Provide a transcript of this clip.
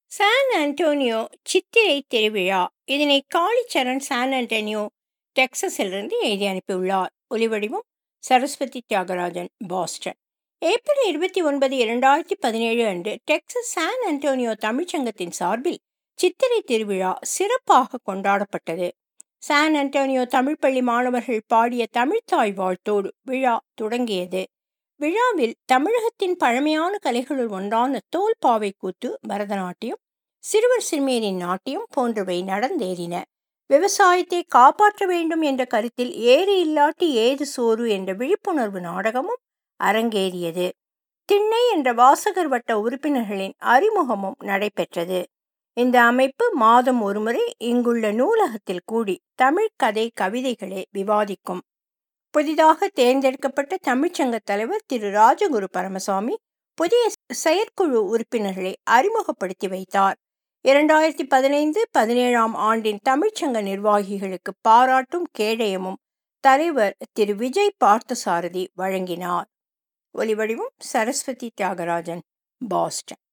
San Antonio சித்திரை திருவிழா இதனை Kalicharan San Antonio டெக்சஸிலிருந்து எழுதி அனுப்பியுள்ளார் ஒலிவடிவம் சரஸ்வதி தியாகராஜன் பாஸ்டன் ஏப்ரல் இருபத்தி ஒன்பது இரண்டாயிரத்தி பதினேழு அன்று டெக்சஸ் சான் அன்டோனியோ தமிழ்ச்சங்கத்தின் சார்பில் சித்திரை திருவிழா சிறப்பாக கொண்டாடப்பட்டது சான் அன்டோனியோ தமிழ் பள்ளி மாணவர்கள் பாடிய தமிழ்த்தாய் வாழ்த்தோடு விழா தொடங்கியது விழாவில் தமிழகத்தின் பழமையான கலைகளுள் ஒன்றான தோல்பாவை கூத்து பரதநாட்டியம் சிறுவர் சிறுமியரின் நாட்டியம் போன்றவை நடந்தேறின விவசாயத்தை காப்பாற்ற வேண்டும் என்ற கருத்தில் ஏறு இல்லாட்டி ஏது சோறு என்ற விழிப்புணர்வு நாடகமும் அரங்கேறியது திண்ணை என்ற வாசகர் வட்ட உறுப்பினர்களின் அறிமுகமும் நடைபெற்றது இந்த அமைப்பு மாதம் ஒருமுறை இங்குள்ள நூலகத்தில் கூடி தமிழ் கதை கவிதைகளை விவாதிக்கும் புதிதாக தேர்ந்தெடுக்கப்பட்ட தமிழ்ச்சங்க தலைவர் திரு ராஜகுரு பரமசாமி புதிய செயற்குழு உறுப்பினர்களை அறிமுகப்படுத்தி வைத்தார் இரண்டாயிரத்தி பதினைந்து பதினேழாம் ஆண்டின் தமிழ்ச்சங்க நிர்வாகிகளுக்கு பாராட்டும் கேடயமும் தலைவர் திரு விஜய் பார்த்தசாரதி வழங்கினார் ஒலிவடிவம் சரஸ்வதி தியாகராஜன் பாஸ்டன்